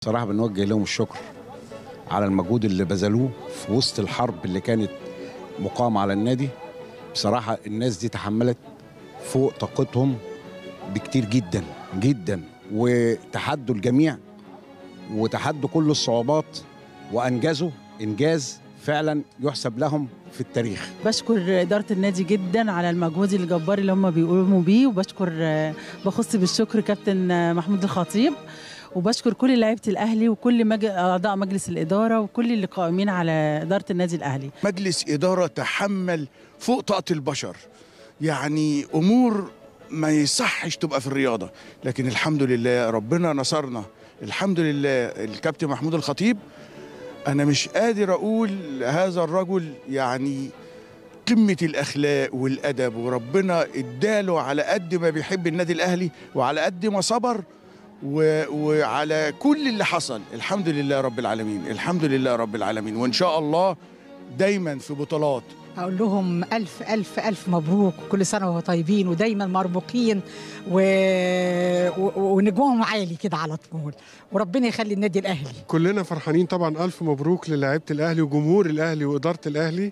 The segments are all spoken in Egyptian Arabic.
بصراحة بنوجه لهم الشكر على المجهود اللي بذلوه في وسط الحرب اللي كانت مقامة على النادي بصراحة الناس دي تحملت فوق طاقتهم بكتير جدا جدا وتحدوا الجميع وتحدوا كل الصعوبات وأنجزوا إنجاز فعلا يحسب لهم في التاريخ بشكر إدارة النادي جدا على المجهود الجبار اللي هم بيقوموا بيه وبشكر بخص بالشكر كابتن محمود الخطيب وبشكر كل لعيبه الاهلي وكل مج... اعضاء مجلس الاداره وكل اللي قائمين على اداره النادي الاهلي مجلس اداره تحمل فوق طاقه البشر يعني امور ما يصحش تبقى في الرياضه لكن الحمد لله ربنا نصرنا الحمد لله الكابتن محمود الخطيب انا مش قادر اقول هذا الرجل يعني قمة الأخلاق والأدب وربنا اداله على قد ما بيحب النادي الأهلي وعلى قد ما صبر و... وعلى كل اللي حصل الحمد لله رب العالمين الحمد لله رب العالمين وإن شاء الله دايما في بطولات أقول لهم ألف ألف ألف مبروك وكل سنة وهو طيبين ودايما مرموقين و... و... ونجومهم عالي كده على طول وربنا يخلي النادي الأهلي كلنا فرحانين طبعا ألف مبروك للاعيبة الأهلي وجمهور الأهلي وإدارة الأهلي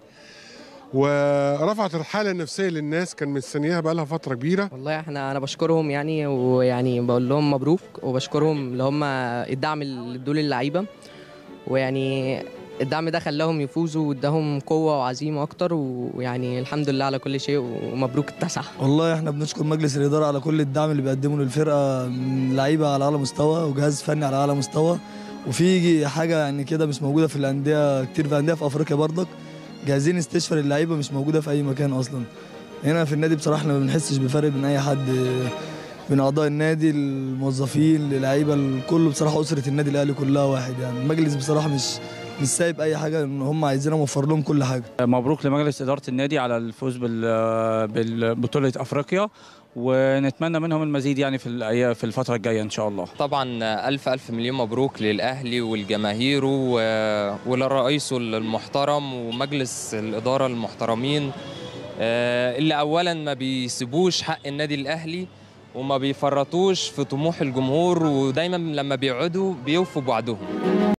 ورفعت الحالة النفسية للناس كان مستنياها بقى لها فترة كبيرة والله احنا انا بشكرهم يعني ويعني بقول لهم مبروك وبشكرهم اللي هم الدعم اللي ادوه للعيبة ويعني الدعم ده خلاهم يفوزوا واداهم قوة وعزيمة أكتر ويعني الحمد لله على كل شيء ومبروك التسعة والله احنا بنشكر مجلس الإدارة على كل الدعم اللي بيقدمه للفرقة من لعيبة على أعلى مستوى وجهاز فني على أعلى مستوى وفي حاجة يعني كده مش موجودة في الأندية كتير في أندية في أفريقيا برضك جاهزين استشفاء اللعيبة مش موجودة في أي مكان أصلا هنا في النادي بصراحة احنا ما بنحسش بفرق بين أي حد بين أعضاء النادي الموظفين اللعيبة كله بصراحة أسرة النادي الأهلي كلها واحد يعني المجلس بصراحة مش مش سايب اي حاجه ان هم عايزين اوفر لهم كل حاجه مبروك لمجلس اداره النادي على الفوز بالبطوله افريقيا ونتمنى منهم المزيد يعني في في الفتره الجايه ان شاء الله طبعا الف الف مليون مبروك للاهلي والجماهير ولرئيسه المحترم ومجلس الاداره المحترمين اللي اولا ما بيسيبوش حق النادي الاهلي وما بيفرطوش في طموح الجمهور ودايما لما بيقعدوا بيوفوا بوعدهم